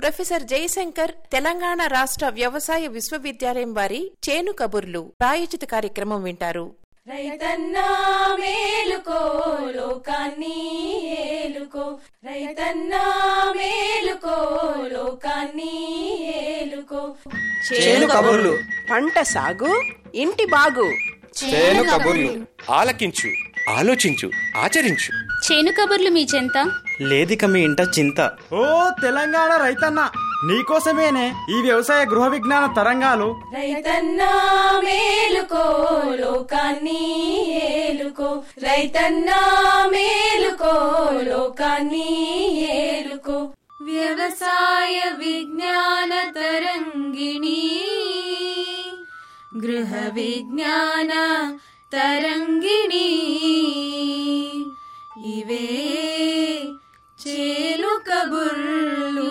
Professor Jayashankar Telangana రాష్ట్ర వ్యవసాయ విశ్వవిద్యాలయం వారి చేను కబుర్లు ప్రాయోజిత కార్యక్రమం వింటారు రైతన్నా మేలుకో లోకాన్ని ఏలుకో రైతన్నా మేలుకో లోకాన్ని ఏలుకో చేను కబుర్లు పంట సాగు ఇంటి బాగు చేను కబుర్లు ఆలకించు ఆలోచించు ఆచరించు చేను కబుర్లు మీ చెంత లేదిక మీ ఇంట చింత ఓ తెలంగాణ రైతన్న నీకోసమేనే ఈ వ్యవసాయ గృహ విజ్ఞాన తరంగాలు రైతన్నా మేలుకో లోకాన్ని ఏలుకో రైతన్నా మేలుకో లోకాన్ని ఏలుకో వ్యవసాయ విజ్ఞాన తరంగిణి గృహ విజ్ఞాన తరంగిణి ఇవే చేలు కబుర్లు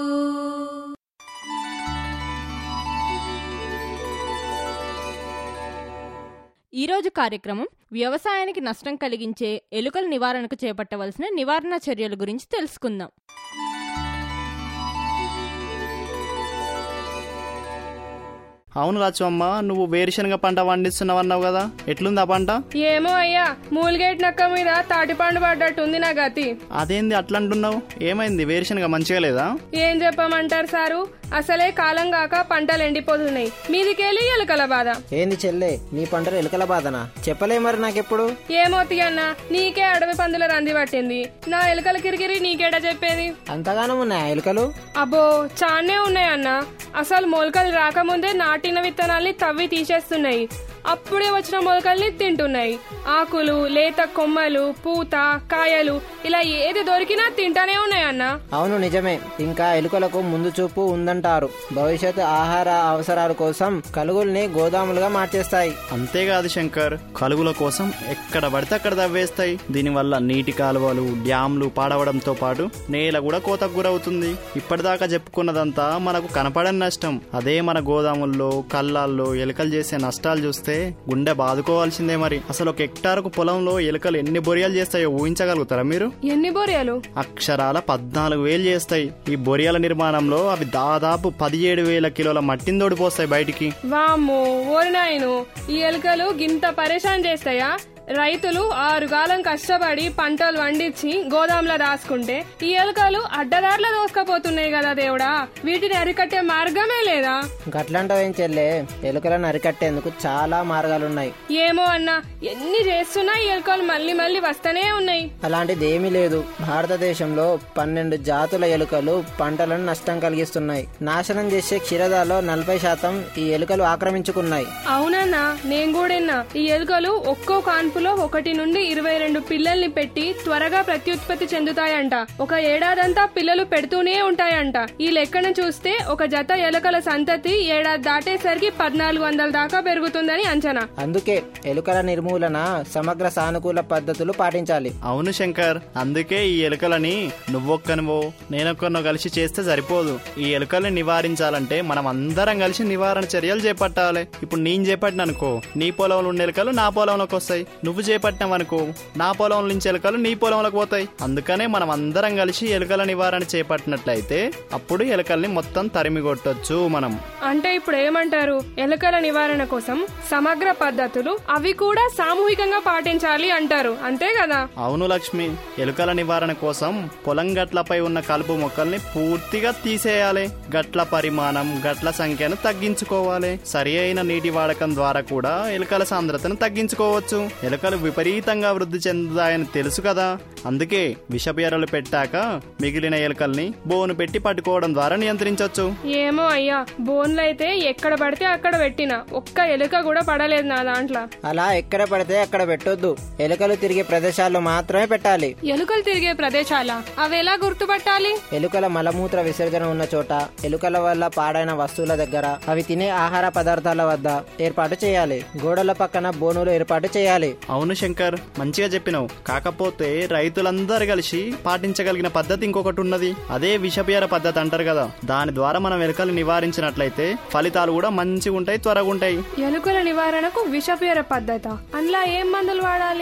ఈరోజు కార్యక్రమం వ్యవసాయానికి నష్టం కలిగించే ఎలుకల నివారణకు చేపట్టవలసిన నివారణ చర్యల గురించి తెలుసుకుందాం అవును రాచమ్మ నువ్వు వేరుశనగ పంట పండిస్తున్నావన్నావు కదా ఎట్లుంది ఆ పంట ఏమో అయ్యా మూలిగేట్ నక్క మీద తాటిపండు పడ్డట్టుంది నా గతి అదేంది అట్లా అంటున్నావు ఏమైంది వేరుశనగ మంచిగా లేదా ఏం చెప్పమంటారు సారు అసలే కాలం కాక పంటలు ఎండిపోతున్నాయి మీదికెళ్ళి ఎలుకల బాధ ఏంది చెల్లే నీ పంటలు ఎలుకల బాధనా చెప్పలే మరి నాకెప్పుడు ఏమో అన్న నీకే అడవి పందుల రంది పట్టింది నా ఎలుకల కిరికిరి నీకేడా చెప్పేది అంతగానం ఉన్నాయా ఎలుకలు అబ్బో చానే ఉన్నాయన్న అసలు మొలకలు రాకముందే నాటిన విత్తనాల్ని తవ్వి తీసేస్తున్నాయి అప్పుడే వచ్చిన మొలకల్ని తింటున్నాయి ఆకులు లేత కొమ్మలు పూత కాయలు ఇలా ఏది దొరికినా తింటానే ఉన్నాయన్న అవును నిజమే ఇంకా ఎలుకలకు ముందు చూపు ఉందంటారు భవిష్యత్ ఆహార అవసరాల కోసం కలుగుల్ని గోదాములుగా మార్చేస్తాయి అంతేకాదు శంకర్ కలుగుల కోసం ఎక్కడ పడితే అక్కడ తవ్వేస్తాయి దీనివల్ల నీటి కాలువలు డ్యాంలు పాడవడంతో పాటు నేల కూడా కోతకు గురవుతుంది ఇప్పటిదాకా చెప్పుకున్నదంతా మనకు కనపడని నష్టం అదే మన గోదాముల్లో కళ్ళాల్లో ఎలుకలు చేసే నష్టాలు చూస్తే గుండె బాదుకోవాల్సిందే మరి అసలు ఒక హెక్టార్కు పొలంలో ఎలుకలు ఎన్ని బొరియాలు చేస్తాయో ఊహించగలుగుతారా మీరు ఎన్ని బొరియలు అక్షరాల పద్నాలుగు వేలు చేస్తాయి ఈ బొరియాల నిర్మాణంలో అవి దాదాపు పదిహేడు వేల కిలోల మట్టిని తోడిపోస్తాయి బయటికి వామ్మో ఓరి నాయను ఈ ఎలుకలు గింత పరేషాన్ చేస్తాయా రైతులు ఆరుగాలం కష్టపడి పంటలు వండించి గోదాంలో దాచుకుంటే ఈ ఎలుకలు అడ్డదారులు దోసుకపోతున్నాయి కదా దేవుడా వీటిని అరికట్టే మార్గమే లేదా గట్లంటావేం చెల్లే ఎలుకలను అరికట్టేందుకు చాలా మార్గాలున్నాయి ఏమో అన్నా ఎన్ని చేస్తున్నా ఈ ఎలుకలు మళ్ళీ మళ్ళీ వస్తూనే ఉన్నాయి అలాంటిది ఏమీ లేదు భారతదేశంలో పన్నెండు జాతుల ఎలుకలు పంటలను నష్టం కలిగిస్తున్నాయి నాశనం చేసే క్షీరదాలో నలభై శాతం ఈ ఎలుకలు ఆక్రమించుకున్నాయి అవునన్నా నేను కూడా విన్నా. ఈ ఎలుకలు ఒక్కో కాన్పులో ఒకటి నుండి ఇరవై రెండు పిల్లల్ని పెట్టి త్వరగా ప్రత్యుత్పత్తి చెందుతాయంట ఒక ఏడాదంతా పిల్లలు పెడుతూనే ఉంటాయంట ఈ లెక్కను చూస్తే ఒక జత ఎలుకల సంతతి ఏడాది దాటేసరికి పద్నాలుగు వందల దాకా పెరుగుతుందని అంచనా అందుకే ఎలుకల నిర్మూలన సమగ్ర సానుకూల పద్ధతులు పాటించాలి అవును శంకర్ అందుకే ఈ ఎలుకలని నువ్వొక్కనువో నేనొక్కనో కలిసి చేస్తే సరిపోదు ఈ ఎలుకల్ని నివారించాలంటే మనం అందరం కలిసి నివారణ చర్యలు చేపట్టాలి ఇప్పుడు నేను చేపట్టిన అనుకో నీ పొలంలో ఉన్న ఎలుకలు నా పొలంలోకి వస్తాయి నువ్వు చేపట్టినావనుకో నా పొలం నుంచి ఎలుకలు నీ పొలంలోకి పోతాయి అందుకనే మనం అందరం కలిసి ఎలుకల నివారణ చేపట్టినట్లయితే అప్పుడు ఎలుకల్ని మొత్తం తరిమి కొట్టొచ్చు మనం అంటే ఇప్పుడు ఏమంటారు ఎలుకల నివారణ కోసం సమగ్ర పద్ధతులు అవి కూడా సామూహికంగా పాటించాలి అంటారు అంతే కదా అవును లక్ష్మి ఎలుకల నివారణ కోసం పొలం గట్లపై ఉన్న కలుపు మొక్కల్ని పూర్తిగా తీసేయాలి గట్ల పరిమాణం గట్ల సంఖ్యను తగ్గించుకోవాలి సరి అయిన నీటి వాడకం ద్వారా కూడా ఎలుకల సాంద్రతను తగ్గించుకోవచ్చు ఎలుకలు విపరీతంగా వృద్ధి చెందుతాయని తెలుసు కదా అందుకే విషపు ఎరలు పెట్టాక మిగిలిన ఎలుకల్ని బోను పెట్టి పట్టుకోవడం ద్వారా నియంత్రించవచ్చు ఏమో అయ్యా బోన్లు అయితే ఎక్కడ పడితే అక్కడ పెట్టిన ఒక్క ఎలుక కూడా పడలేదు నా దాంట్లో అలా ఎక్కడ పడితే అక్కడ పెట్టొద్దు ఎలుకలు తిరిగే ప్రదేశాల్లో మాత్రమే పెట్టాలి ఎలుకలు తిరిగే ప్రదేశాల అవి ఎలా గుర్తుపట్టాలి ఎలుకల మలమూత్ర విసర్జన ఉన్న చోట ఎలుకల వల్ల పాడైన వస్తువుల దగ్గర అవి తినే ఆహార పదార్థాల వద్ద ఏర్పాటు చేయాలి గోడల పక్కన బోనులు ఏర్పాటు చేయాలి అవును శంకర్ మంచిగా చెప్పినావు కాకపోతే రైతులందరూ కలిసి పాటించగలిగిన పద్ధతి ఇంకొకటి ఉన్నది అదే విషపేర పద్ధతి అంటారు కదా దాని ద్వారా మనం ఎలుకలు నివారించినట్లయితే ఫలితాలు కూడా మంచిగా ఉంటాయి త్వరగా ఉంటాయి ఎలుకల నివారణకు విషపేర పద్ధత అందులో ఏం మందులు వాడాలి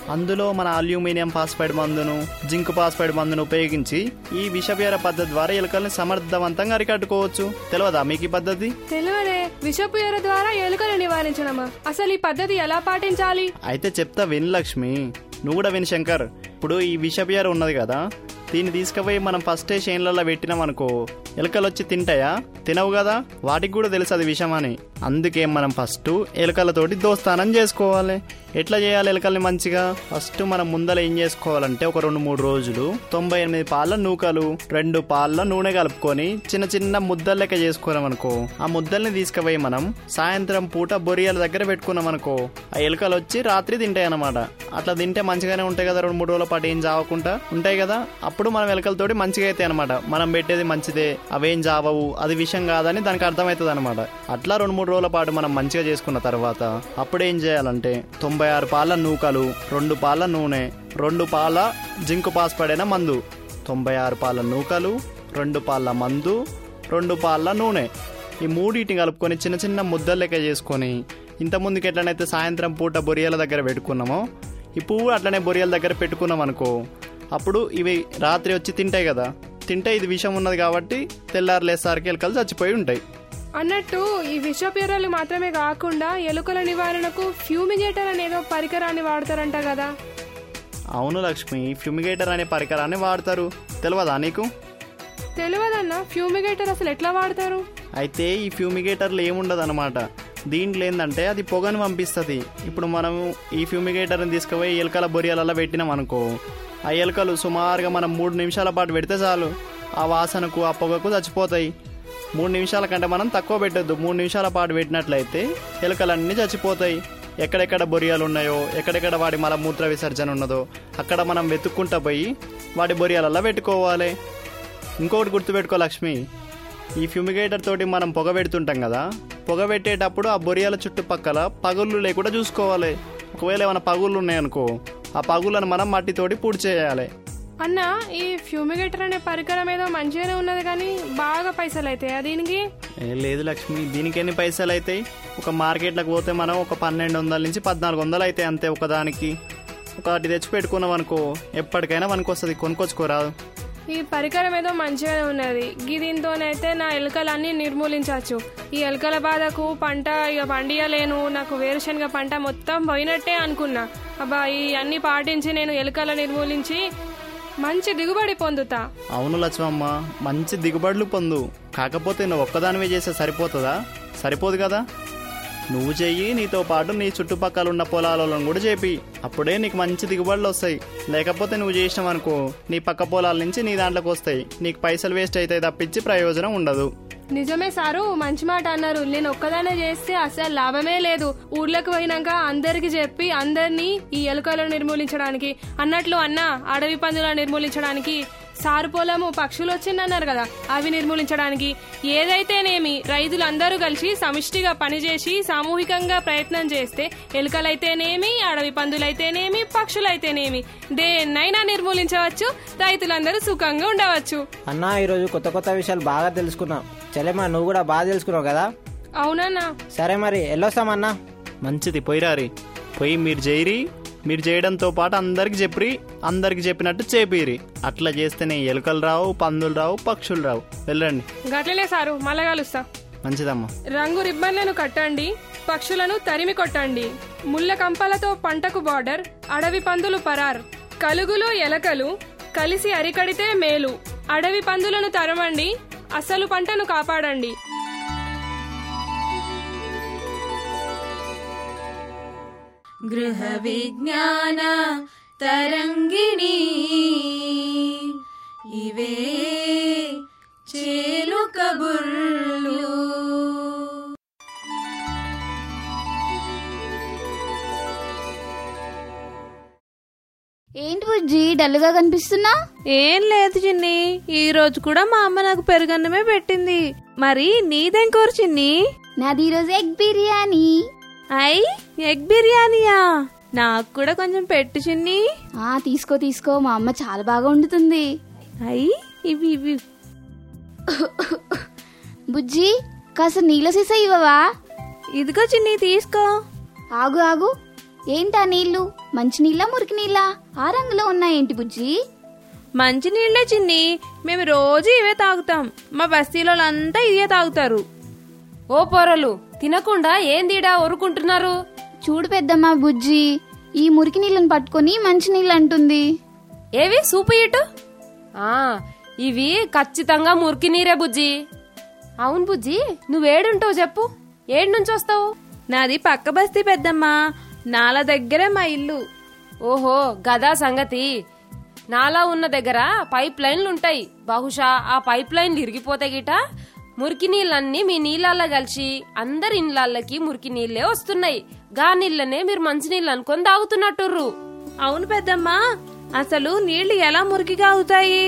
అందులో మన అల్యూమినియం ఫాస్ఫైడ్ మందును జింక్ ఫాస్ఫైడ్ మందును ఉపయోగించి ఈ విషవ్యార పద్ధతి ద్వారా ఎలుకల్ని సమర్థవంతంగా అరికట్టుకోవచ్చు తెలియదా మీకు ఈ పద్ధతి తెలియదే విషపు ఎర ద్వారా ఎలుకలు నివారించడమా అసలు ఈ పద్ధతి ఎలా పాటించాలి అయితే చెప్తా విన్ లక్ష్మి నువ్వు కూడా విన్ శంకర్ ఇప్పుడు ఈ విషవ్యార ఉన్నది కదా దీన్ని తీసుకుపోయి మనం ఫస్ట్ చేన్లలో పెట్టినాం అనుకో ఎలుకలు వచ్చి తింటాయా తినవు కదా వాటికి కూడా తెలుసు అది విషం అని అందుకే మనం ఫస్ట్ ఎలుకలతోటి దోస్తానం చేసుకోవాలి ఎట్లా చేయాలి ఎలుకల్ని మంచిగా ఫస్ట్ మనం ముందర ఏం చేసుకోవాలంటే ఒక రెండు మూడు రోజులు తొంభై ఎనిమిది పాల నూకలు రెండు పాల నూనె కలుపుకొని చిన్న చిన్న ముద్దలు లెక్క చేసుకున్నాం అనుకో ఆ ముద్దల్ని తీసుకుపోయి మనం సాయంత్రం పూట బొరియాల దగ్గర పెట్టుకున్నాం అనుకో ఆ ఎలుకలు వచ్చి రాత్రి తింటాయి అన్నమాట అట్లా తింటే మంచిగానే ఉంటాయి కదా రెండు మూడు రోజుల పాటు ఏం చావకుండా ఉంటాయి కదా అప్పుడు మనం ఎలుకలతోటి మంచిగా అవుతాయి అనమాట మనం పెట్టేది మంచిదే అవేం జావవు అది విషయం కాదని దానికి అర్థమవుతుంది అనమాట అట్లా రెండు మూడు రోజుల పాటు మనం మంచిగా చేసుకున్న తర్వాత అప్పుడు ఏం చేయాలంటే తొంభై ఆరు పాల నూకలు రెండు పాల నూనె రెండు పాల జింకు పాస్పడైన మందు తొంభై ఆరు పాల నూకలు రెండు పాల మందు రెండు పాల నూనె ఈ మూడింటిని కలుపుకొని చిన్న చిన్న ముద్దలు లెక్క చేసుకొని ఇంత ముందుకు ఎట్లనైతే సాయంత్రం పూట బొరియల దగ్గర పెట్టుకున్నామో ఈ పువ్వు అట్లనే బొరియల దగ్గర పెట్టుకున్నాం అనుకో అప్పుడు ఇవి రాత్రి వచ్చి తింటాయి కదా తింటే ఇది విషం ఉన్నది కాబట్టి తెల్లారులేసరికి ఎలుకలు చచ్చిపోయి ఉంటాయి అన్నట్టు ఈ విషపేరలు మాత్రమే కాకుండా ఎలుకల నివారణకు ఫ్యూమిగేటర్ అనేదో పరికరాన్ని వాడతారంట కదా అవును లక్ష్మి ఫ్యూమిగేటర్ అనే పరికరాన్ని వాడతారు తెలియదా నీకు తెలియదన్నా ఫ్యూమిగేటర్ అసలు ఎట్లా వాడతారు అయితే ఈ ఫ్యూమిగేటర్లు ఏముండదు అనమాట దీంట్లో ఏంటంటే అది పొగను పంపిస్తుంది ఇప్పుడు మనం ఈ ఫ్యూమిగేటర్ని తీసుకుపోయి ఎలుకల బొరియాలలో పెట్టినాం అనుకో ఆ ఎలుకలు సుమారుగా మనం మూడు నిమిషాల పాటు పెడితే చాలు ఆ వాసనకు ఆ పొగకు చచ్చిపోతాయి మూడు నిమిషాల కంటే మనం తక్కువ పెట్టొద్దు మూడు నిమిషాల పాటు పెట్టినట్లయితే ఎలుకలన్నీ చచ్చిపోతాయి ఎక్కడెక్కడ బొరియాలు ఉన్నాయో ఎక్కడెక్కడ వాడి మలమూత్ర విసర్జన ఉన్నదో అక్కడ మనం వెతుక్కుంటా పోయి వాటి బొరియాలలో పెట్టుకోవాలి ఇంకొకటి గుర్తుపెట్టుకో లక్ష్మి ఈ ఫ్యూమిగేటర్ తోటి మనం పొగ పెడుతుంటాం కదా పొగ పెట్టేటప్పుడు ఆ బొరియాల చుట్టుపక్కల పగుళ్ళు లేకుండా చూసుకోవాలి ఒకవేళ ఏమైనా పగుళ్ళు ఉన్నాయనుకో ఆ పగులను మనం మట్టితోటి పూడి చేయాలి అన్న ఈ ఫ్యూమిగేటర్ అనే పరికరం ఏదో మంచిగానే ఉన్నది కానీ బాగా పైసలు అవుతాయి దీనికి ఏ లేదు లక్ష్మి దీనికి ఎన్ని పైసలు అవుతాయి ఒక మార్కెట్లకు పోతే మనం ఒక పన్నెండు వందల నుంచి పద్నాలుగు వందలు అవుతాయి అంతే ఒకదానికి ఒకటి తెచ్చి పెట్టుకున్నాం అనుకో ఎప్పటికైనా మనకు వస్తుంది కొనుక్కొచ్చుకోరాదు ఈ పరికరం ఏదో మంచిగానే ఉన్నది గీ దీంతోనైతే నా ఎలుకలన్నీ నిర్మూలించవచ్చు ఈ ఎలుకల బాధకు పంట ఇక పండియలేను నాకు వేరుశనగ పంట మొత్తం పోయినట్టే అనుకున్నా అబ్బా ఈ అన్ని పాటించి నేను ఎలుకల నిర్మూలించి మంచి దిగుబడి పొందుతా అవును లక్ష్మమ్మ మంచి దిగుబడులు పొందు కాకపోతే నువ్వు ఒక్కదానివే చేస్తే సరిపోతుందా సరిపోదు కదా నువ్వు చెయ్యి నీతో పాటు నీ చుట్టుపక్కల ఉన్న పొలాలను కూడా చేపి అప్పుడే నీకు మంచి దిగుబడులు వస్తాయి లేకపోతే నువ్వు చేసినావు అనుకో నీ పక్క పొలాల నుంచి నీ దాంట్లోకి వస్తాయి నీకు పైసలు వేస్ట్ అయితే తప్పించి ప్రయోజనం ఉండదు నిజమే సారు మంచి మాట అన్నారు నేను ఒక్కదానే చేస్తే అసలు లాభమే లేదు ఊర్లోకి పోయినాక అందరికి చెప్పి అందరినీ ఈ ఎలుకలను నిర్మూలించడానికి అన్నట్లు అన్న అడవి పందులను నిర్మూలించడానికి సారు పొలము పక్షులు వచ్చిందన్నారు కదా అవి నిర్మూలించడానికి ఏదైతేనేమి రైతులందరూ కలిసి సమిష్టిగా పనిచేసి సామూహికంగా ప్రయత్నం చేస్తే ఎలుకలైతేనేమి అడవి పందులైతేనేమి పక్షులైతేనేమి దేన్నైనా నిర్మూలించవచ్చు రైతులందరూ సుఖంగా ఉండవచ్చు అన్నా ఈరోజు కొత్త కొత్త విషయాలు బాగా తెలుసుకున్నాం చలేమా నువ్వు కూడా బాగా తెలుసుకున్నావు కదా అవునన్నా సరే మరి వెళ్ళొస్తామన్నా మంచిది పోయిరారి పోయి మీరు చేయరి మీరు చేయడంతో పాటు అందరికి చెప్పి అందరికి చెప్పినట్టు చేపిరి అట్లా చేస్తేనే ఎలుకలు రావు పందులు రావు పక్షులు రావు వెళ్ళండి గట్లనే సారు మళ్ళా కలుస్తా మంచిదమ్మా రంగు రిబ్బన్లను కట్టండి పక్షులను తరిమి కొట్టండి ముళ్ళ కంపలతో పంటకు బార్డర్ అడవి పందులు పరార్ కలుగులు ఎలకలు కలిసి అరికడితే మేలు అడవి పందులను తరమండి అసలు పంటను కాపాడండి గృహ విజ్ఞాన తరంగిణి ఇవే చేలు కబుర్లు ఏంటి బుజ్జి డల్గా కనిపిస్తున్నా ఏం లేదు చిన్ని ఈ రోజు కూడా మా అమ్మ నాకు పెరుగన్నమే పెట్టింది మరి నీదేం కూర చిన్ని నాది ఈరోజు ఎగ్ బిర్యానీ అయ్ ఎగ్ బిర్యానీయా నాకు కూడా కొంచెం పెట్టు చిన్ని ఆ తీసుకో తీసుకో మా అమ్మ చాలా బాగా వండుతుంది అయ్ ఇవి ఇవి బుజ్జి కాస్త నీళ్ళ సీసా ఇవ్వవా ఇదిగో చిన్ని తీసుకో ఆగు ఆగు ఏంటా నీళ్లు మంచినీళ్ళ మురికి నీళ్ళ ఆ రంగులో ఉన్నాయేంటి బుజ్జి మంచి నీళ్లే చిన్ని మేము రోజు ఇవే తాగుతాం మా బస్తీలో అంతా ఇవే తాగుతారు ఓ పొరలు తినకుండా ఏందిడా ఒరుకుంటున్నారు చూడు పెద్దమ్మ బుజ్జి ఈ మురికి నీళ్ళని పట్టుకొని మంచినీళ్ళు అంటుంది ఏవి సూపు ఇటు ఆ ఇవి ఖచ్చితంగా మురికి నీరే బుజ్జి అవును బుజ్జి నువ్వేడుంటావు చెప్పు ఏడు నుంచి వస్తావు నాది పక్క బస్తీ పెద్దమ్మా నాల దగ్గరే మా ఇల్లు ఓహో గదా సంగతి నాలా ఉన్న దగ్గర పైప్ లైన్లు ఉంటాయి బహుశా ఆ పైప్ లైన్లు ఇరిగిపోతే గిట మురికి నీళ్ళన్నీ మీ నీళ్ళల్లో కలిసి అందరి ఇండ్లకి మురికి నీళ్ళే వస్తున్నాయి గా నీళ్ళనే మీరు మంచి నీళ్ళు అనుకొని తాగుతున్నట్టుర్రు అవును పెద్దమ్మా అసలు నీళ్లు ఎలా మురికిగా అవుతాయి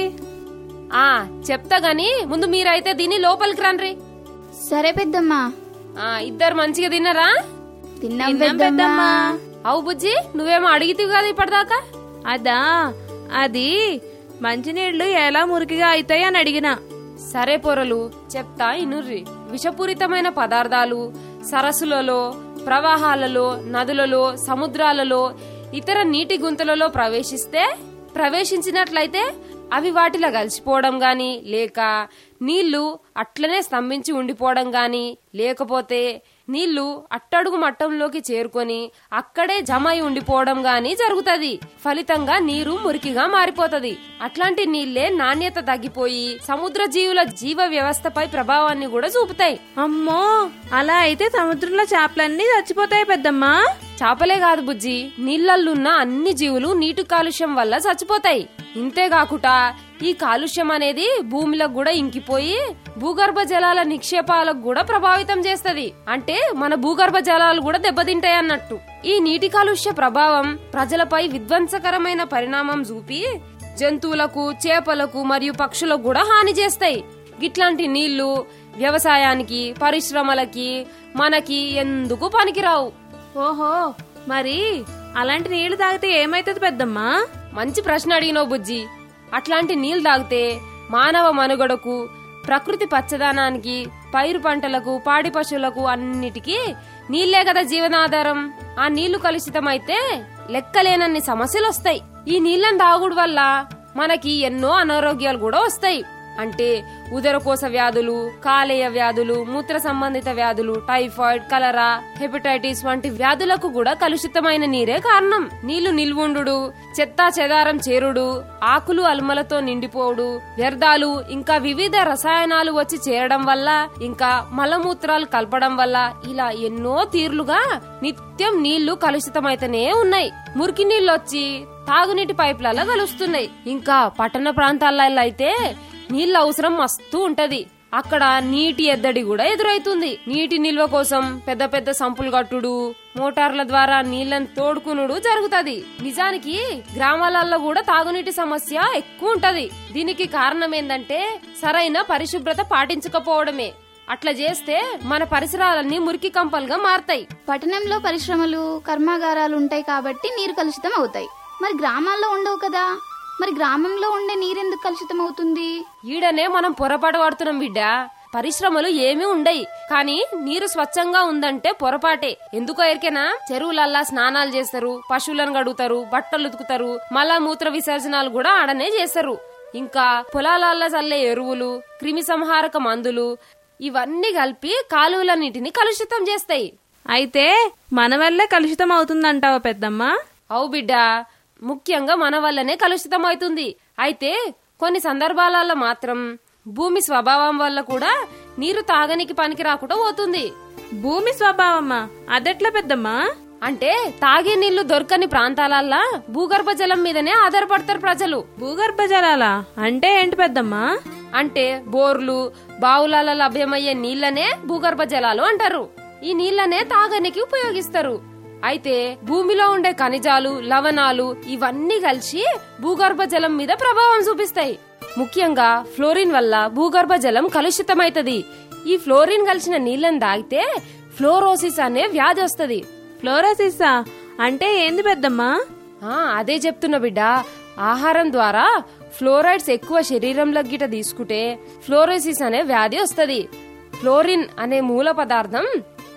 ఆ చెప్తా గాని ముందు మీరైతే దీని లోపలికి రండ్రి సరే పెద్దమ్మా ఆ ఇద్దరు మంచిగా తిన్నరా తిన్నాం తిన్నాం పెద్దమ్మా పెద్దమ్మా అవు బుజ్జి నువ్వేమో అడిగితివి కదా ఇప్పటిదాకా అదా అది మంచినీళ్లు ఎలా మురికిగా అవుతాయి అని అడిగినా సరే పొరలు చెప్తా ఇనుర్రి విషపూరితమైన పదార్థాలు సరస్సులలో ప్రవాహాలలో నదులలో సముద్రాలలో ఇతర నీటి గుంతలలో ప్రవేశిస్తే ప్రవేశించినట్లయితే అవి వాటిలో కలిసిపోవడం గాని లేక నీళ్లు అట్లనే స్తంభించి ఉండిపోవడం గాని లేకపోతే నీళ్లు అట్టడుగు మట్టంలోకి చేరుకొని అక్కడే జమ అయి ఉండిపోవడం గాని జరుగుతది ఫలితంగా నీరు మురికిగా మారిపోతది అట్లాంటి నీళ్లే నాణ్యత తగ్గిపోయి సముద్ర జీవుల జీవ వ్యవస్థపై ప్రభావాన్ని కూడా చూపుతాయి అమ్మో అలా అయితే సముద్రంలో చేపలన్నీ చచ్చిపోతాయి పెద్దమ్మా చేపలే కాదు బుజ్జి నీళ్లల్లున్న అన్ని జీవులు నీటి కాలుష్యం వల్ల చచ్చిపోతాయి ఇంతేగాకుట ఈ కాలుష్యం అనేది భూమిలకు కూడా ఇంకిపోయి భూగర్భ జలాల నిక్షేపాలకు కూడా ప్రభావితం చేస్తది అంటే మన భూగర్భ జలాలు కూడా దెబ్బతింటాయి అన్నట్టు ఈ నీటి కాలుష్య ప్రభావం ప్రజలపై విధ్వంసకరమైన పరిణామం చూపి జంతువులకు చేపలకు మరియు పక్షులకు కూడా హాని చేస్తాయి గిట్లాంటి నీళ్లు వ్యవసాయానికి పరిశ్రమలకి మనకి ఎందుకు పనికిరావు ఓహో మరి అలాంటి నీళ్లు తాగితే ఏమైతుంది పెద్దమ్మా మంచి ప్రశ్న అడిగినావు బుజ్జి అట్లాంటి నీళ్లు తాగితే మానవ మనుగడకు ప్రకృతి పచ్చదనానికి పైరు పంటలకు పాడి పశువులకు అన్నిటికీ నీళ్లే కదా జీవనాధారం ఆ నీళ్లు కలుషితమైతే లెక్కలేనన్ని సమస్యలు వస్తాయి ఈ నీళ్లను తాగుడు వల్ల మనకి ఎన్నో అనారోగ్యాలు కూడా వస్తాయి అంటే ఉదరకోశ వ్యాధులు కాలేయ వ్యాధులు మూత్ర సంబంధిత వ్యాధులు టైఫాయిడ్ కలరా హెపటైటిస్ వంటి వ్యాధులకు కూడా కలుషితమైన నీరే కారణం నీళ్లు నిల్వుండు చెత్తా చెదారం చేరుడు ఆకులు అల్మలతో నిండిపోవుడు వ్యర్థాలు ఇంకా వివిధ రసాయనాలు వచ్చి చేరడం వల్ల ఇంకా మలమూత్రాలు కలపడం వల్ల ఇలా ఎన్నో తీర్లుగా నిత్యం నీళ్లు కలుషితమైతేనే ఉన్నాయి మురికి నీళ్లు వచ్చి తాగునీటి పైపులలో కలుస్తున్నాయి ఇంకా పట్టణ ప్రాంతాలలో అయితే నీళ్ళ అవసరం మస్తు ఉంటది అక్కడ నీటి ఎద్దడి కూడా ఎదురైతుంది నీటి నిల్వ కోసం పెద్ద పెద్ద సంపులు కట్టుడు మోటార్ల ద్వారా నీళ్లను తోడుకునుడు జరుగుతది నిజానికి గ్రామాలలో కూడా తాగునీటి సమస్య ఎక్కువ ఉంటది దీనికి కారణం ఏందంటే సరైన పరిశుభ్రత పాటించకపోవడమే అట్లా చేస్తే మన పరిసరాలన్నీ మురికి కంపలుగా మారతాయి పట్టణంలో పరిశ్రమలు కర్మాగారాలు ఉంటాయి కాబట్టి నీరు కలుషితం అవుతాయి మరి గ్రామాల్లో ఉండవు కదా మరి గ్రామంలో ఉండే నీరెందుకు కలుషితం అవుతుంది ఈడనే మనం పొరపాటు పడుతున్నాం బిడ్డ పరిశ్రమలు ఏమీ ఉండయి కానీ నీరు స్వచ్ఛంగా ఉందంటే పొరపాటే ఎందుకో ఎరికేనా చెరువులల్లా స్నానాలు చేస్తారు పశువులను గడుగుతారు బట్టలు ఉతుకుతారు మళ్ళా మూత్ర విసర్జనాలు కూడా ఆడనే చేస్తారు ఇంకా పొలాలల్లో చల్లే ఎరువులు క్రిమి సంహారక మందులు ఇవన్నీ కలిపి కాలువల నీటిని కలుషితం చేస్తాయి అయితే మన వల్లే కలుషితం అవుతుందంటావా పెద్దమ్మా అవు బిడ్డ ముఖ్యంగా మన వల్లనే కలుషితం అవుతుంది అయితే కొన్ని సందర్భాలలో మాత్రం భూమి స్వభావం వల్ల కూడా నీరు తాగనికి పనికి రాకుండా పోతుంది భూమి స్వభావమ్మా అదెట్లా పెద్దమ్మా అంటే తాగే నీళ్లు దొరకని ప్రాంతాలల్లా భూగర్భ జలం మీదనే ఆధారపడతారు ప్రజలు భూగర్భ జలాలా అంటే ఏంటి పెద్దమ్మా అంటే బోర్లు బావులలో లభ్యమయ్యే నీళ్లనే భూగర్భ జలాలు అంటారు ఈ నీళ్లనే తాగనికి ఉపయోగిస్తారు అయితే భూమిలో ఉండే ఖనిజాలు లవణాలు ఇవన్నీ కలిసి భూగర్భ జలం మీద ప్రభావం చూపిస్తాయి ముఖ్యంగా ఫ్లోరిన్ వల్ల భూగర్భ జలం కలుషితమైతది ఈ ఫ్లోరిన్ కలిసిన నీళ్లను తాగితే ఫ్లోరోసిస్ అనే వ్యాధి వస్తది ఫ్లోరోసిస్సా అంటే ఏంది పెద్దమ్మా ఆ అదే చెప్తున్నా బిడ్డ ఆహారం ద్వారా ఫ్లోరైడ్స్ ఎక్కువ శరీరంలో గిట తీసుకుంటే ఫ్లోరోసిస్ అనే వ్యాధి వస్తది ఫ్లోరిన్ అనే మూల పదార్థం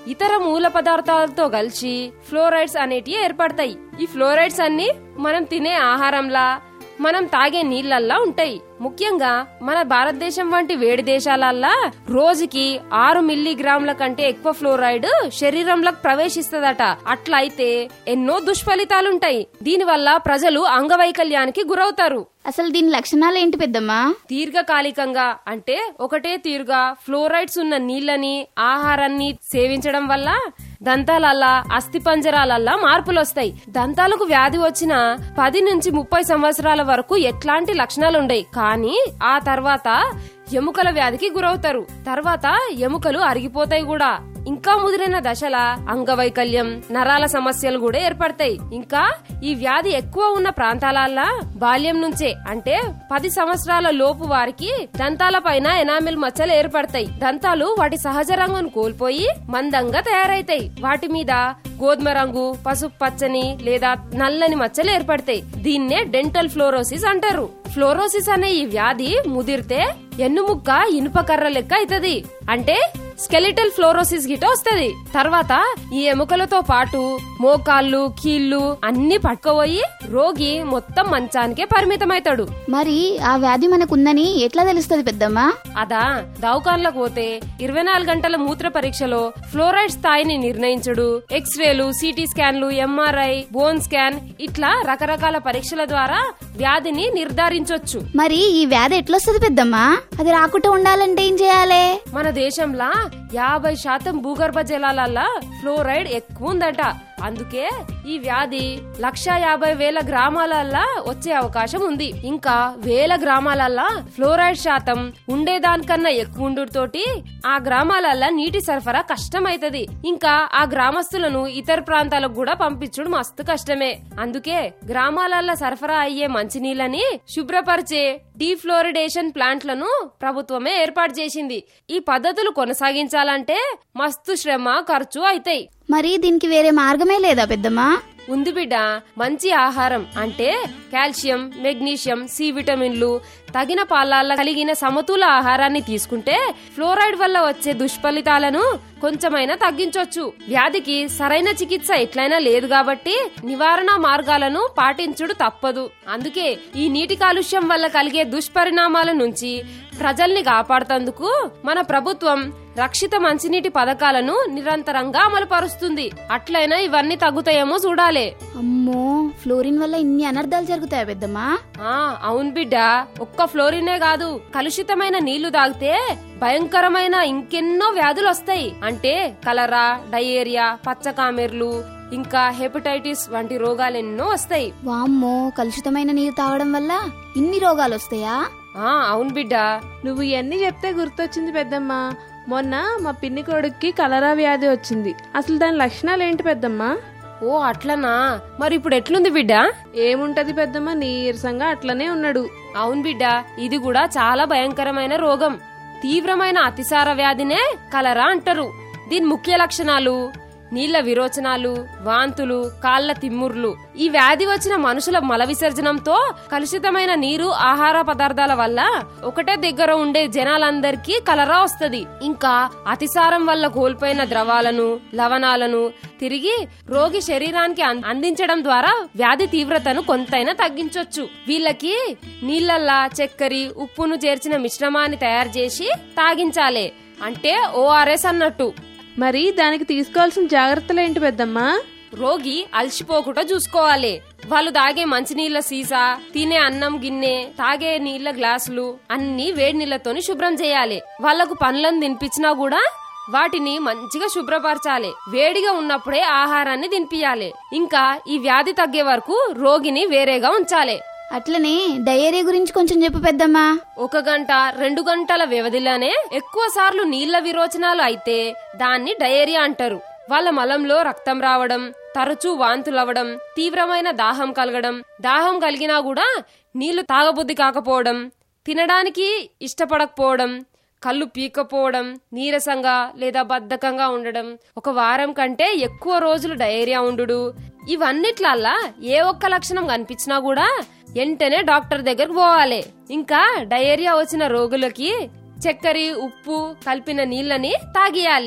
ఇతర మూల పదార్థాలతో కలిసి ఫ్లోరైడ్స్ అనేటివి ఏర్పడతాయి ఈ ఫ్లోరైడ్స్ అన్ని మనం తినే ఆహారంలా మనం తాగే నీళ్ళల్లా ఉంటాయి ముఖ్యంగా మన భారతదేశం వంటి వేడి దేశాలల్లా రోజుకి ఆరు మిల్లీగ్రాముల కంటే ఎక్కువ ఫ్లోరైడ్ శరీరంలోకి ప్రవేశిస్తదట అట్లా అయితే ఎన్నో దుష్ఫలితాలుంటాయి దీనివల్ల ప్రజలు అంగవైకల్యానికి గురవుతారు అసలు దీని లక్షణాలు ఏంటి పెద్దమ్మా దీర్ఘకాలికంగా అంటే ఒకటే తీరుగా ఫ్లోరైడ్స్ ఉన్న నీళ్ళని ఆహారాన్ని సేవించడం వల్ల దంతాలల్లా అస్థిపంజరాలల్లా మార్పులు వస్తాయి దంతాలకు వ్యాధి వచ్చిన పది నుంచి ముప్పై సంవత్సరాల వరకు ఎట్లాంటి లక్షణాలు ఉండయి కానీ ఆ తర్వాత ఎముకల వ్యాధికి గురవుతారు తర్వాత ఎముకలు అరిగిపోతాయి కూడా ఇంకా ముదిరిన దశల అంగవైకల్యం నరాల సమస్యలు కూడా ఏర్పడతాయి ఇంకా ఈ వ్యాధి ఎక్కువ ఉన్న ప్రాంతాలల్లా బాల్యం నుంచే అంటే పది సంవత్సరాల లోపు వారికి దంతాల పైన ఎనామిల్ మచ్చలు ఏర్పడతాయి దంతాలు వాటి సహజ రంగును కోల్పోయి మందంగా తయారైతాయి వాటి మీద గోధుమ రంగు పసుపు పచ్చని లేదా నల్లని మచ్చలు ఏర్పడతాయి దీన్నే డెంటల్ ఫ్లోరోసిస్ అంటారు ఫ్లోరోసిస్ అనే ఈ వ్యాధి ముదిరితే ఎన్నుముక్క ఇనుప కర్ర లెక్క అవుతుంది అంటే స్కెలిటల్ ఫ్లోరోసిస్ గిట వస్తది తర్వాత ఈ ఎముకలతో పాటు మోకాళ్ళు కీళ్ళు అన్ని పట్టుకుపోయి రోగి మొత్తం మంచానికే పరిమితమైతాడు మరి ఆ వ్యాధి మనకుందని ఎట్లా తెలుస్తుంది పెద్దమ్మా అదా దవాఖాన్లకు పోతే ఇరవై నాలుగు గంటల మూత్ర పరీక్షలో ఫ్లోరైడ్ స్థాయిని నిర్ణయించుడు ఎక్స్రేలు సిటీ స్కాన్లు ఎంఆర్ఐ బోన్ స్కాన్ ఇట్లా రకరకాల పరీక్షల ద్వారా వ్యాధిని నిర్ధారించొచ్చు మరి ఈ వ్యాధి ఎట్లొస్తుంది పెద్దమ్మా అది రాకుండా ఉండాలంటే ఏం చేయాలి మన దేశంలా యాభై శాతం భూగర్భ జలాలల్లా ఫ్లోరైడ్ ఎక్కువ ఉందట అందుకే ఈ వ్యాధి లక్ష యాభై వేల గ్రామాలల్లా వచ్చే అవకాశం ఉంది ఇంకా వేల గ్రామాలల్లా ఫ్లోరైడ్ శాతం ఉండేదానికన్నా ఎక్కువ ఉండుతోటి ఆ గ్రామాలల్లా నీటి సరఫరా కష్టమైతది ఇంకా ఆ గ్రామస్తులను ఇతర ప్రాంతాలకు కూడా పంపించుడు మస్తు కష్టమే అందుకే గ్రామాలల్లా సరఫరా అయ్యే మంచినీళ్ళని శుభ్రపరిచే డీఫ్లోరిడేషన్ ప్లాంట్లను ప్రభుత్వమే ఏర్పాటు చేసింది ఈ పద్ధతులు కొనసాగించాలంటే మస్తు శ్రమ ఖర్చు అవుతాయి మరి దీనికి వేరే మార్గమే లేదా పెద్దమ్మా ఉంది బిడ్డ మంచి ఆహారం అంటే కాల్షియం మెగ్నీషియం సి విటమిన్లు తగిన పాలాల కలిగిన సమతుల ఆహారాన్ని తీసుకుంటే ఫ్లోరైడ్ వల్ల వచ్చే దుష్ఫలితాలను కొంచెమైనా తగ్గించొచ్చు వ్యాధికి సరైన చికిత్స ఎట్లయినా లేదు కాబట్టి నివారణ మార్గాలను పాటించుడు తప్పదు అందుకే ఈ నీటి కాలుష్యం వల్ల కలిగే దుష్పరిణామాల నుంచి ప్రజల్ని కాపాడుతందుకు మన ప్రభుత్వం రక్షిత మంచినీటి పథకాలను నిరంతరంగా అమలు పరుస్తుంది అట్లయినా ఇవన్నీ తగ్గుతాయేమో చూడాలి అమ్మో ఫ్లోరిన్ వల్ల ఇన్ని అనర్థాలు జరుగుతాయా పెద్దమ్మా ఆ అవును బిడ్డ ఒక్క ఫ్లోరినే కాదు కలుషితమైన నీళ్లు తాగితే భయంకరమైన ఇంకెన్నో వ్యాధులు వస్తాయి అంటే కలరా డయేరియా పచ్చకామెర్లు ఇంకా హెపటైటిస్ వంటి రోగాలు ఎన్నో వస్తాయి వామ్మో కలుషితమైన నీరు తాగడం వల్ల ఇన్ని రోగాలు వస్తాయా ఆ అవును బిడ్డ నువ్వు ఇవన్నీ చెప్తే గుర్తొచ్చింది పెద్దమ్మ మొన్న మా పిన్ని కొడుక్కి కలరా వ్యాధి వచ్చింది అసలు దాని లక్షణాలు ఏంటి పెద్దమ్మ ఓ అట్లనా మరి ఇప్పుడు ఎట్లుంది బిడ్డ ఏముంటది పెద్దమ్మ నీరసంగా అట్లనే ఉన్నాడు అవును బిడ్డ ఇది కూడా చాలా భయంకరమైన రోగం తీవ్రమైన అతిసార వ్యాధినే కలరా అంటారు దీని ముఖ్య లక్షణాలు నీళ్ల విరోచనాలు వాంతులు కాళ్ల తిమ్ముర్లు ఈ వ్యాధి వచ్చిన మనుషుల మల విసర్జనంతో కలుషితమైన నీరు ఆహార పదార్థాల వల్ల ఒకటే దగ్గర ఉండే జనాలందరికీ కలరా వస్తది ఇంకా అతిసారం వల్ల కోల్పోయిన ద్రవాలను లవణాలను తిరిగి రోగి శరీరానికి అం- అందించడం ద్వారా వ్యాధి తీవ్రతను కొంతైనా తగ్గించొచ్చు వీళ్ళకి నీళ్లల్లా చక్కెర ఉప్పును చేర్చిన మిశ్రమాన్ని తయారు చేసి తాగించాలి అంటే ఓఆర్ఎస్ అన్నట్టు మరి దానికి తీసుకోవాల్సిన జాగ్రత్తలు ఏంటి పెద్దమ్మా రోగి అలసిపోకుండా చూసుకోవాలి వాళ్ళు తాగే మంచినీళ్ల సీసా తినే అన్నం గిన్నె తాగే నీళ్ల గ్లాసులు అన్ని వేడి నీళ్లతోని శుభ్రం చేయాలి వాళ్లకు పండ్లను తినిపించినా కూడా వాటిని మంచిగా శుభ్రపరచాలి వేడిగా ఉన్నప్పుడే ఆహారాన్ని తినిపియాలి ఇంకా ఈ వ్యాధి తగ్గే వరకు రోగిని వేరేగా ఉంచాలి అట్లనే డయేరియా గురించి కొంచెం చెప్పు పెద్దమ్మా ఒక గంట రెండు గంటల వ్యవధిలోనే ఎక్కువ సార్లు నీళ్ల విరోచనాలు అయితే దాన్ని డయేరియా అంటారు వాళ్ళ మలంలో రక్తం రావడం తరచూ వాంతులవ్వడం తీవ్రమైన దాహం కలగడం దాహం కలిగినా కూడా నీళ్లు తాగబుద్ధి కాకపోవడం తినడానికి ఇష్టపడకపోవడం కళ్ళు పీకపోవడం నీరసంగా లేదా బద్ధకంగా ఉండడం ఒక వారం కంటే ఎక్కువ రోజులు డయేరియా ఉండు ఇవన్నిట్లల్లా ఏ ఒక్క లక్షణం కనిపించినా కూడా వెంటనే డాక్టర్ దగ్గరకు పోవాలి ఇంకా డయేరియా వచ్చిన రోగులకి చక్కెర ఉప్పు కలిపిన నీళ్ళని తాగియాలి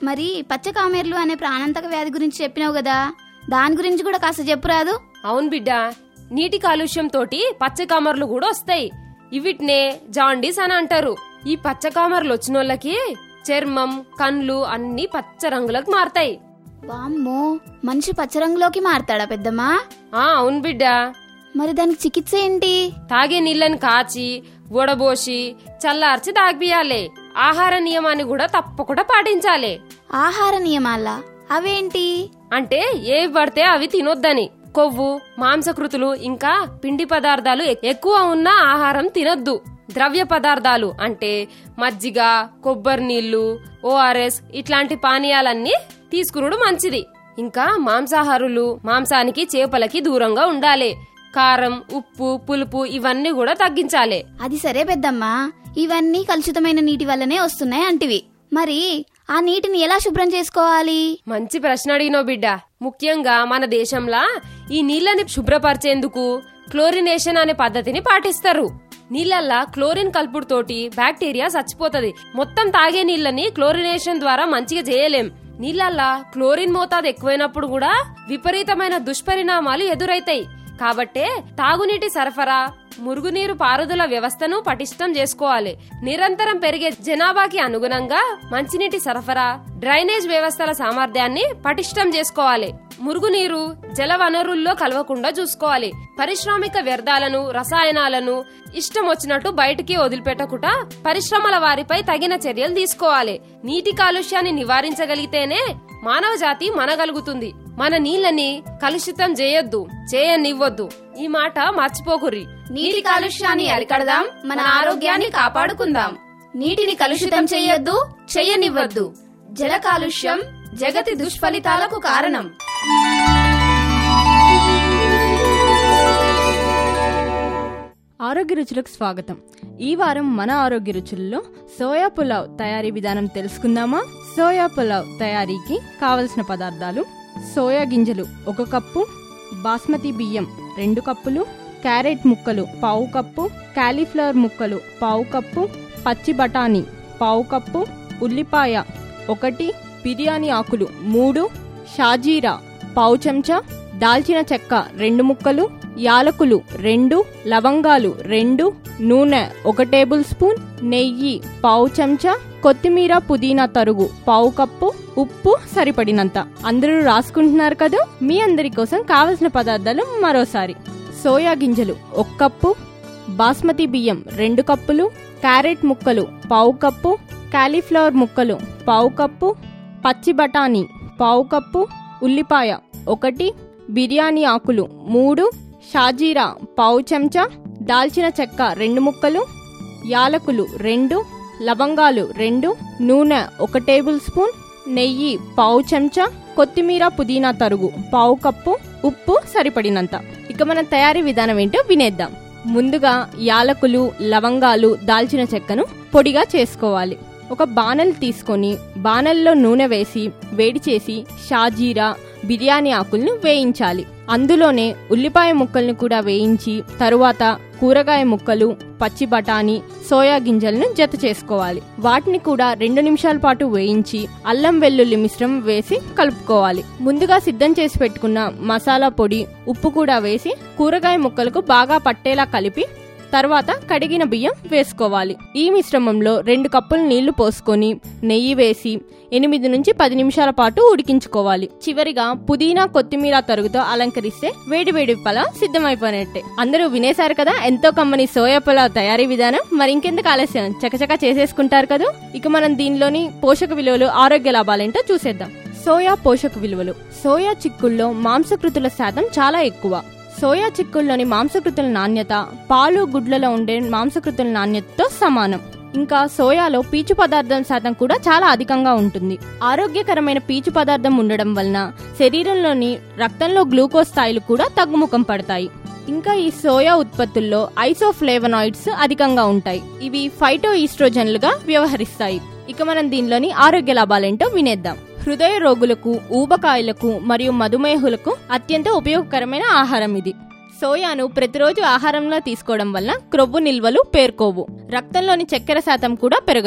మరి పచ్చకామెర్లు అనే ప్రాణాంతక వ్యాధి గురించి చెప్పినావు కదా దాని గురించి కూడా కాస్త చెప్పురాదు అవును బిడ్డ నీటి కాలుష్యం తోటి పచ్చకామర్లు కూడా వస్తాయి ఇవిటినే జాండీస్ అని అంటారు ఈ పచ్చకామర్లు వచ్చినోళ్ళకి చర్మం కండ్లు అన్ని పచ్చ రంగులకు మారతాయి వామ్మో మనిషి పచ్చరంగులోకి మారతాడా పెద్దమ్మా ఆ అవును బిడ్డ మరి దానికి చికిత్స ఏంటి తాగే నీళ్ళని కాచి వడబోసి చల్లార్చి తాగిపియాలి ఆహార నియమాన్ని కూడా తప్పకుండా పాటించాలి ఆహార నియమాలా అవేంటి అంటే ఏవి పడితే అవి తినొద్దని కొవ్వు మాంసకృతులు ఇంకా పిండి పదార్థాలు ఎ- ఎక్కువ ఉన్న ఆహారం తినొద్దు ద్రవ్య పదార్థాలు అంటే మజ్జిగ కొబ్బరి నీళ్లు ఓఆర్ఎస్ ఇట్లాంటి పానీయాలన్నీ తీసుకునుడు మంచిది ఇంకా మాంసాహారులు మాంసానికి చేపలకి దూరంగా ఉండాలి కారం ఉప్పు పులుపు ఇవన్నీ కూడా తగ్గించాలి అది సరే పెద్దమ్మా ఇవన్నీ కలుషితమైన నీటి వల్లనే వస్తున్నాయి అంటివి మరి ఆ నీటిని ఎలా శుభ్రం చేసుకోవాలి మంచి ప్రశ్న అడిగినావు బిడ్డ ముఖ్యంగా మన దేశంలా ఈ నీళ్ళని శుభ్రపరిచేందుకు క్లోరినేషన్ అనే పద్ధతిని పాటిస్తారు నీళ్ళల్లా క్లోరిన్ కలుపుడుతోటి బ్యాక్టీరియా చచ్చిపోతది మొత్తం తాగే నీళ్ళని క్లోరినేషన్ ద్వారా మంచిగా చేయలేం నీళ్ళల్లా క్లోరిన్ మోతాదు ఎక్కువైనప్పుడు కూడా విపరీతమైన దుష్పరిణామాలు ఎదురైతాయి కాబట్టే తాగునీటి సరఫరా మురుగునీరు పారుదల వ్యవస్థను పటిష్టం చేసుకోవాలి నిరంతరం పెరిగే జనాభాకి అనుగుణంగా మంచినీటి సరఫరా డ్రైనేజ్ వ్యవస్థల సామర్థ్యాన్ని పటిష్టం చేసుకోవాలి మురుగునీరు జల వనరుల్లో కలవకుండా చూసుకోవాలి పారిశ్రామిక వ్యర్థాలను రసాయనాలను ఇష్టం వచ్చినట్టు బయటికి వదిలిపెట్టకుండా పరిశ్రమల వారిపై తగిన చర్యలు తీసుకోవాలి నీటి కాలుష్యాన్ని నివారించగలిగితేనే మానవ జాతి మనగలుగుతుంది మన నీళ్ళని కలుషితం చేయొద్దు చేయనివ్వద్దు ఈ మాట మర్చిపోకుర్రి నీటి కాలుష్యాన్ని అరికడదాం మన ఆరోగ్యాన్ని కాపాడుకుందాం నీటిని కలుషితం చెయ్యొద్దు చెయ్యనివ్వద్దు జల కాలుష్యం జగతి దుష్ఫలితాలకు కారణం ఆరోగ్య రుచులకు స్వాగతం ఈ వారం మన ఆరోగ్య రుచుల్లో సోయా పులావ్ తయారీ విధానం తెలుసుకుందామా సోయా పులావ్ తయారీకి కావలసిన పదార్థాలు సోయా గింజలు ఒక కప్పు బాస్మతి బియ్యం రెండు కప్పులు క్యారెట్ ముక్కలు పావు కప్పు కాలీఫ్లవర్ ముక్కలు పావు కప్పు పచ్చి బఠానీ పావు కప్పు ఉల్లిపాయ ఒకటి బిర్యానీ ఆకులు మూడు షాజీరా పావు చెంచా దాల్చిన చెక్క రెండు ముక్కలు యాలకులు రెండు లవంగాలు రెండు నూనె ఒక టేబుల్ స్పూన్ నెయ్యి పావు చెంచా కొత్తిమీర పుదీనా తరుగు పావు కప్పు ఉప్పు సరిపడినంత అందరూ రాసుకుంటున్నారు కదా మీ అందరి కోసం కావలసిన పదార్థాలు మరోసారి సోయా గింజలు ఒక కప్పు బాస్మతి బియ్యం రెండు కప్పులు క్యారెట్ ముక్కలు పావు కప్పు కాలీఫ్లవర్ ముక్కలు పావు కప్పు పచ్చి బఠానీ పావు కప్పు ఉల్లిపాయ ఒకటి బిర్యానీ ఆకులు మూడు షాజీరా పావు చెంచా దాల్చిన చెక్క రెండు ముక్కలు యాలకులు రెండు లవంగాలు రెండు నూనె ఒక టేబుల్ స్పూన్ నెయ్యి పావు చెంచా కొత్తిమీర పుదీనా తరుగు పావు కప్పు ఉప్పు సరిపడినంత ఇక మన తయారీ విధానం ఏంటో వినేద్దాం ముందుగా యాలకులు లవంగాలు దాల్చిన చెక్కను పొడిగా చేసుకోవాలి ఒక బాణలు తీసుకొని బాణల్లో నూనె వేసి వేడి చేసి షాజీరా బిర్యానీ ఆకులను వేయించాలి అందులోనే ఉల్లిపాయ ముక్కల్ని కూడా వేయించి తరువాత కూరగాయ ముక్కలు పచ్చి బఠానీ సోయా గింజలను జత చేసుకోవాలి వాటిని కూడా రెండు నిమిషాల పాటు వేయించి అల్లం వెల్లుల్లి మిశ్రమం వేసి కలుపుకోవాలి ముందుగా సిద్ధం చేసి పెట్టుకున్న మసాలా పొడి ఉప్పు కూడా వేసి కూరగాయ ముక్కలకు బాగా పట్టేలా కలిపి తర్వాత కడిగిన బియ్యం వేసుకోవాలి ఈ మిశ్రమంలో రెండు కప్పులు నీళ్లు పోసుకొని నెయ్యి వేసి ఎనిమిది నుంచి పది నిమిషాల పాటు ఉడికించుకోవాలి చివరిగా పుదీనా కొత్తిమీర తరుగుతో అలంకరిస్తే వేడి వేడి పలావ్ సిద్ధమైపోయినట్టే అందరూ వినేశారు కదా ఎంతో కమ్మని సోయా పలావ్ తయారీ విధానం మరి ఇంకెందుకు ఆలస్యం చకచక చేసేసుకుంటారు కదా ఇక మనం దీనిలోని పోషక విలువలు ఆరోగ్య లాభాలేంటో చూసేద్దాం సోయా పోషక విలువలు సోయా చిక్కుల్లో మాంసకృతుల శాతం చాలా ఎక్కువ సోయా చిక్కుల్లోని మాంసకృతుల నాణ్యత పాలు గుడ్లలో ఉండే మాంసకృతుల నాణ్యతతో సమానం ఇంకా సోయాలో పీచు పదార్థం శాతం కూడా చాలా అధికంగా ఉంటుంది ఆరోగ్యకరమైన పీచు పదార్థం ఉండడం వలన శరీరంలోని రక్తంలో గ్లూకోజ్ స్థాయిలు కూడా తగ్గుముఖం పడతాయి ఇంకా ఈ సోయా ఉత్పత్తుల్లో ఐసోఫ్లేవనాయిడ్స్ అధికంగా ఉంటాయి ఇవి ఫైటో ఈస్ట్రోజన్లుగా వ్యవహరిస్తాయి ఇక మనం దీనిలోని ఆరోగ్య లాభాలేంటో వినేద్దాం హృదయ రోగులకు ఊబకాయలకు మరియు మధుమేహులకు అత్యంత ఉపయోగకరమైన ఆహారం ఇది సోయాను ప్రతిరోజు ఆహారంలో తీసుకోవడం వల్ల క్రొవ్వు నిల్వలు పేర్కోవు రక్తంలోని చక్కెర శాతం కూడా పెరగదు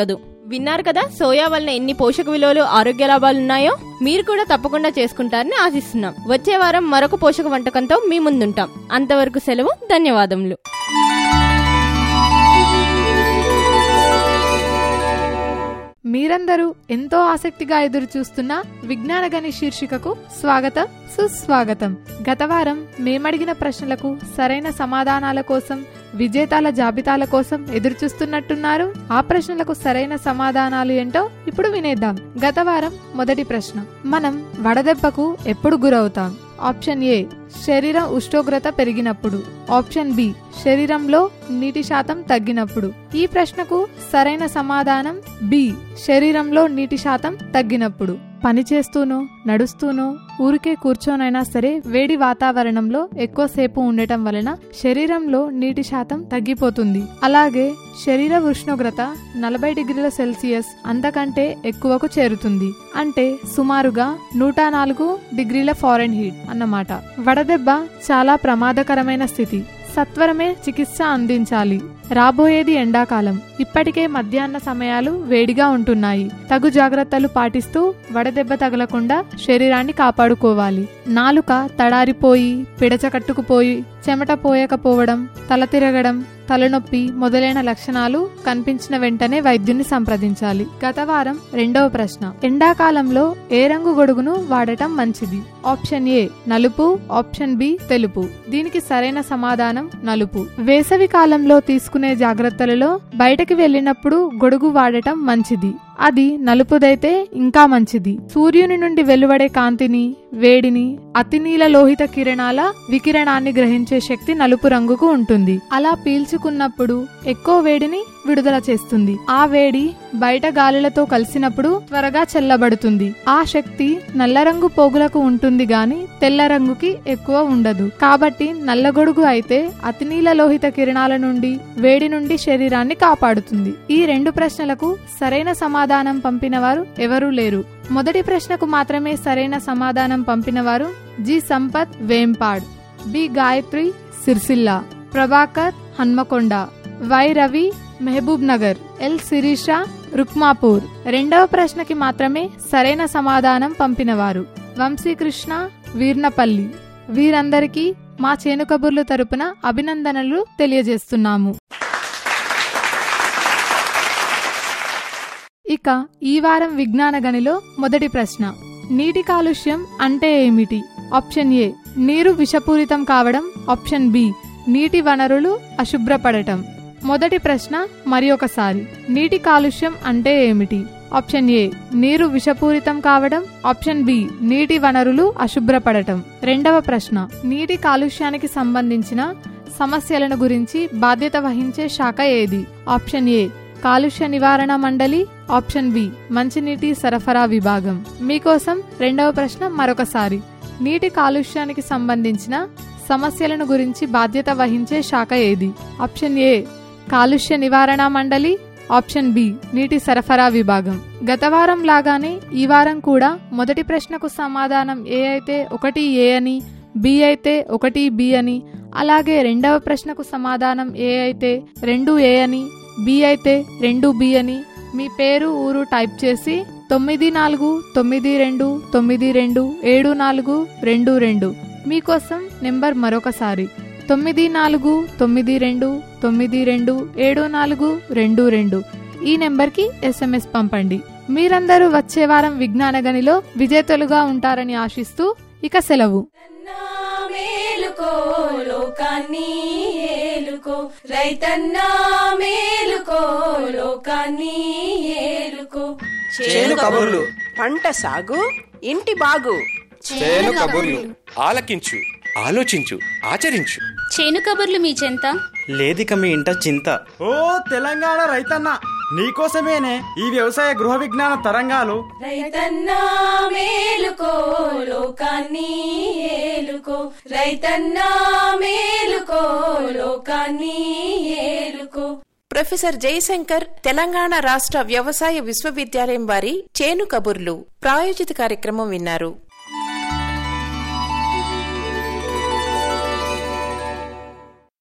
విన్నారు కదా సోయా వలన ఎన్ని పోషక విలువలు ఆరోగ్య లాభాలు ఉన్నాయో మీరు కూడా తప్పకుండా చేసుకుంటారని ఆశిస్తున్నాం వచ్చే వారం మరొక పోషక వంటకంతో మీ ముందుంటాం అంతవరకు సెలవు ధన్యవాదములు మీరందరూ ఎంతో ఆసక్తిగా ఎదురు చూస్తున్న విజ్ఞాన గణి శీర్షికకు స్వాగతం సుస్వాగతం గత వారం మేమడిగిన ప్రశ్నలకు సరైన సమాధానాల కోసం విజేతాల జాబితాల కోసం ఎదురు చూస్తున్నట్టున్నారు ఆ ప్రశ్నలకు సరైన సమాధానాలు ఏంటో ఇప్పుడు వినేద్దాం గత వారం మొదటి ప్రశ్న మనం వడదెబ్బకు ఎప్పుడు గురవుతాం ఆప్షన్ ఏ శరీరం ఉష్ణోగ్రత పెరిగినప్పుడు ఆప్షన్ బి శరీరంలో నీటి శాతం తగ్గినప్పుడు ఈ ప్రశ్నకు సరైన సమాధానం బి శరీరంలో నీటి శాతం తగ్గినప్పుడు పని చేస్తూనో నడుస్తూనో ఊరికే కూర్చోనైనా సరే వేడి వాతావరణంలో ఎక్కువసేపు ఉండటం వలన శరీరంలో నీటి శాతం తగ్గిపోతుంది అలాగే శరీర ఉష్ణోగ్రత నలభై డిగ్రీల సెల్సియస్ అంతకంటే ఎక్కువకు చేరుతుంది అంటే సుమారుగా నూట నాలుగు డిగ్రీల ఫారెన్ హీట్ అన్నమాట వడదెబ్బ చాలా ప్రమాదకరమైన స్థితి సత్వరమే చికిత్స అందించాలి రాబోయేది ఎండాకాలం ఇప్పటికే మధ్యాహ్న సమయాలు వేడిగా ఉంటున్నాయి తగు జాగ్రత్తలు పాటిస్తూ వడదెబ్బ తగలకుండా శరీరాన్ని కాపాడుకోవాలి నాలుక తడారిపోయి పిడచకట్టుకుపోయి చెమట పోయకపోవడం తల తిరగడం తలనొప్పి మొదలైన లక్షణాలు కనిపించిన వెంటనే వైద్యుని సంప్రదించాలి గత వారం రెండవ ప్రశ్న ఎండాకాలంలో ఏ రంగు గొడుగును వాడటం మంచిది ఆప్షన్ ఏ నలుపు ఆప్షన్ బి తెలుపు దీనికి సరైన సమాధానం నలుపు వేసవి కాలంలో తీసుకునే జాగ్రత్తలలో బయటకి వెళ్ళినప్పుడు గొడుగు వాడటం మంచిది అది నలుపుదైతే ఇంకా మంచిది సూర్యుని నుండి వెలువడే కాంతిని వేడిని అతినీల లోహిత కిరణాల వికిరణాన్ని గ్రహించే శక్తి నలుపు రంగుకు ఉంటుంది అలా పీల్చుకున్నప్పుడు ఎక్కువ వేడిని విడుదల చేస్తుంది ఆ వేడి బయట గాలులతో కలిసినప్పుడు త్వరగా చెల్లబడుతుంది ఆ శక్తి నల్ల రంగు పోగులకు ఉంటుంది గాని తెల్ల రంగుకి ఎక్కువ ఉండదు కాబట్టి నల్లగొడుగు అయితే అతినీల లోహిత కిరణాల నుండి వేడి నుండి శరీరాన్ని కాపాడుతుంది ఈ రెండు ప్రశ్నలకు సరైన సమాధానం పంపిన వారు ఎవరూ లేరు మొదటి ప్రశ్నకు మాత్రమే సరైన సమాధానం పంపిన వారు G Sampath Vempad B Gayathri Sircilla Prabhakar Hanamkonda Y Ravi Mahbubnagar L Sirisha Rukmapur రెండవ ప్రశ్నకి మాత్రమే సరైన సమాధానం పంపినవారు వంశీకృష్ణ వీర్నపల్లి వీరందరికీ మా చేను కబుర్లు తరపున అభినందనలు తెలియజేస్తున్నాము ఇక ఈ వారం విజ్ఞాన గనిలో మొదటి ప్రశ్న నీటి కాలుష్యం అంటే ఏమిటి ఆప్షన్ ఏ నీరు విషపూరితం కావడం ఆప్షన్ బి నీటి వనరులు అశుభ్రపడటం మొదటి ప్రశ్న మరి ఒకసారి నీటి కాలుష్యం అంటే ఏమిటి ఆప్షన్ ఏ నీరు విషపూరితం కావడం ఆప్షన్ బి నీటి వనరులు అశుభ్రపడటం రెండవ ప్రశ్న నీటి కాలుష్యానికి సంబంధించిన సమస్యలను గురించి బాధ్యత వహించే శాఖ ఏది ఆప్షన్ ఏ కాలుష్య నివారణ మండలి ఆప్షన్ బి మంచినీటి సరఫరా విభాగం మీకోసం రెండవ ప్రశ్న మరొకసారి నీటి కాలుష్యానికి సంబంధించిన సమస్యలను గురించి బాధ్యత వహించే శాఖ ఏది ఆప్షన్ ఏ కాలుష్య నివారణ మండలి ఆప్షన్ బి నీటి సరఫరా విభాగం గత వారం లాగానే ఈ వారం కూడా మొదటి ప్రశ్నకు సమాధానం ఏ అయితే ఒకటి ఏ అని బి అయితే ఒకటి బి అని అలాగే రెండవ ప్రశ్నకు సమాధానం ఏ అయితే రెండు ఏ అని బి అయితే రెండు బి అని మీ పేరు ఊరు టైప్ చేసి తొమ్మిది నాలుగు తొమ్మిది రెండు తొమ్మిది రెండు ఏడు నాలుగు రెండు రెండు మీకోసం నెంబర్ మరొకసారి తొమ్మిది నాలుగు తొమ్మిది రెండు తొమ్మిది రెండు ఏడు నాలుగు రెండు రెండు ఈ నెంబర్కి ఎస్ఎంఎస్ పంపండి మీరందరూ వచ్చే వారం విజ్ఞాన గనిలో విజేతలుగా ఉంటారని ఆశిస్తూ ఇక సెలవు మేలుకో లోకాన్ని ఏలుకో రైతన్నా మేలుకో లోకాన్ని ఏలుకో చేను కబుర్లు పంట సాగు ఇంటి బాగు చేను కబుర్లు ఆలకించు ఆలోచించు ఆచరించు చేను కబుర్లు మీ చెంత లేదిక మీ ఇంట చింత ఓ తెలంగాణ రైతన్న నీకోసమేనే ఈ వ్యవసాయ గృహ విజ్ఞాన తరంగాలు రైతన్నా మేలుకో లోకాన్ని ఏలుకో రైతన్నా మేలుకో లోకాన్ని ఏలుకో ప్రొఫెసర్ జయశంకర్ తెలంగాణ రాష్ట్ర వ్యవసాయ విశ్వవిద్యాలయం వారి చేను కబుర్లు ప్రాయోజిత కార్యక్రమం విన్నారు